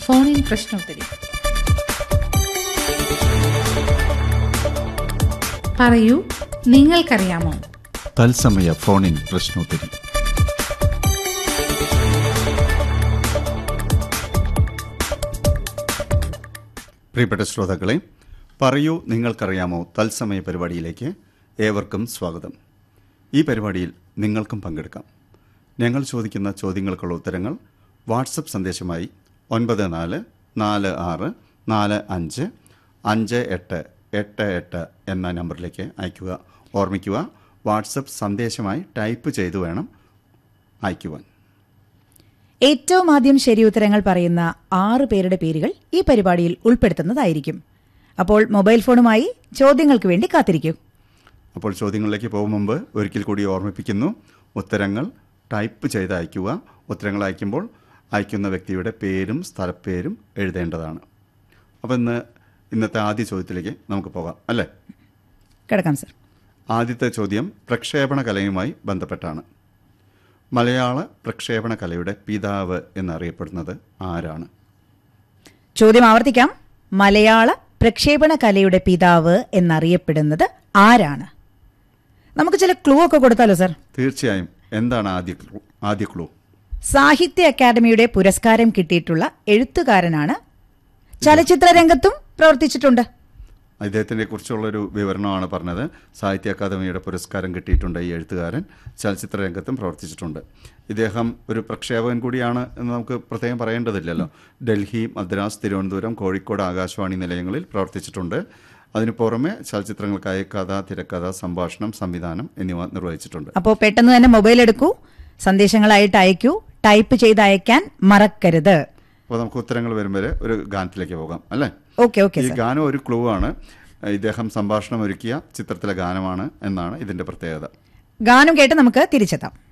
phone in പ്രശ്നോത്തരി പറയൂ നിങ്ങൾക്കറിയാമോ തത്സമയ ഫോണിൻ പ്രശ്നോത്തരി പ്രിയപ്പെട്ട ശ്രോതാക്കളെ പറയൂ നിങ്ങൾക്കറിയാമോ തത്സമയ പരിപാടിയിലേക്ക് ഏവർക്കും സ്വാഗതം ഈ പരിപാടിയിൽ നിങ്ങൾക്കും പങ്കെടുക്കാം ഞങ്ങൾ ചോദിക്കുന്ന ചോദ്യങ്ങൾക്കുള്ള ഉത്തരങ്ങൾ വാട്സപ്പ് സന്ദേശമായി ഒൻപത് നാല് നാല് ആറ് നാല് അഞ്ച് അഞ്ച് എട്ട് എട്ട് എട്ട് എന്ന നമ്പറിലേക്ക് അയയ്ക്കുക ഓർമ്മിക്കുക വാട്സപ്പ് സന്ദേശമായി ടൈപ്പ് ചെയ്തു വേണം അയയ്ക്കുവാൻ ഏറ്റവും ആദ്യം ശരിയുത്തരങ്ങൾ പറയുന്ന ആറ് പേരുടെ പേരുകൾ ഈ പരിപാടിയിൽ ഉൾപ്പെടുത്തുന്നതായിരിക്കും അപ്പോൾ മൊബൈൽ ഫോണുമായി ചോദ്യങ്ങൾക്ക് വേണ്ടി കാത്തിരിക്കൂ അപ്പോൾ ചോദ്യങ്ങളിലേക്ക് പോകും മുമ്പ് ഒരിക്കൽ കൂടി ഓർമ്മിപ്പിക്കുന്നു ഉത്തരങ്ങൾ ടൈപ്പ് ചെയ്ത് അയയ്ക്കുക ഉത്തരങ്ങൾ അയക്കുമ്പോൾ അയക്കുന്ന വ്യക്തിയുടെ പേരും സ്ഥലപ്പേരും എഴുതേണ്ടതാണ് അപ്പോൾ ഇന്ന് ഇന്നത്തെ ആദ്യ ചോദ്യത്തിലേക്ക് നമുക്ക് പോകാം അല്ലേ കിടക്കാം സർ ആദ്യത്തെ ചോദ്യം പ്രക്ഷേപണ കലയുമായി ബന്ധപ്പെട്ടാണ് മലയാള പ്രക്ഷേപണ കലയുടെ പിതാവ് എന്നറിയപ്പെടുന്നത് ആരാണ് ചോദ്യം ആവർത്തിക്കാം മലയാള പ്രക്ഷേപണ കലയുടെ പിതാവ് എന്നറിയപ്പെടുന്നത് ആരാണ് നമുക്ക് ചില ക്ലൂ ഒക്കെ കൊടുത്താലോ സർ തീർച്ചയായും എന്താണ് ആദ്യ ക്ലൂ ആദ്യ ക്ലൂ സാഹിത്യ അക്കാദമിയുടെ പുരസ്കാരം കിട്ടിയിട്ടുള്ള എഴുത്തുകാരനാണ് ചലച്ചിത്ര രംഗത്തും പ്രവർത്തിച്ചിട്ടുണ്ട് ഇദ്ദേഹത്തിനെ കുറിച്ചുള്ളൊരു വിവരണമാണ് പറഞ്ഞത് സാഹിത്യ അക്കാദമിയുടെ പുരസ്കാരം കിട്ടിയിട്ടുണ്ട് ഈ എഴുത്തുകാരൻ ചലച്ചിത്ര രംഗത്തും പ്രവർത്തിച്ചിട്ടുണ്ട് ഇദ്ദേഹം ഒരു പ്രക്ഷേപകൻ കൂടിയാണ് എന്ന് നമുക്ക് പ്രത്യേകം പറയേണ്ടതില്ലല്ലോ ഡൽഹി മദ്രാസ് തിരുവനന്തപുരം കോഴിക്കോട് ആകാശവാണി നിലയങ്ങളിൽ പ്രവർത്തിച്ചിട്ടുണ്ട് അതിനു പുറമെ ചലച്ചിത്രങ്ങൾക്കായി കഥ തിരക്കഥ സംഭാഷണം സംവിധാനം എന്നിവ നിർവഹിച്ചിട്ടുണ്ട് അപ്പോൾ പെട്ടെന്ന് തന്നെ മൊബൈൽ എടുക്കൂ സന്ദേശങ്ങളായിട്ട് അയക്കൂ ടൈപ്പ് ചെയ്ത് അയക്കാൻ മറക്കരുത് അപ്പോൾ നമുക്ക് ഉത്തരങ്ങൾ വരും വരെ ഒരു ഗാനത്തിലേക്ക് പോകാം അല്ലേ ഓക്കെ ഓക്കെ ഈ സർ ഗാനം ഒരു ക്ലൂ ആണ് ഇദ്ദേഹം സംഭാഷണം ഒരുക്കിയ ചിത്രത്തിലെ ഗാനമാണ് എന്നാണ് ഇതിന്റെ പ്രത്യേകത ഗാനം കേട്ട് നമുക്ക് തിരിച്ചെത്താം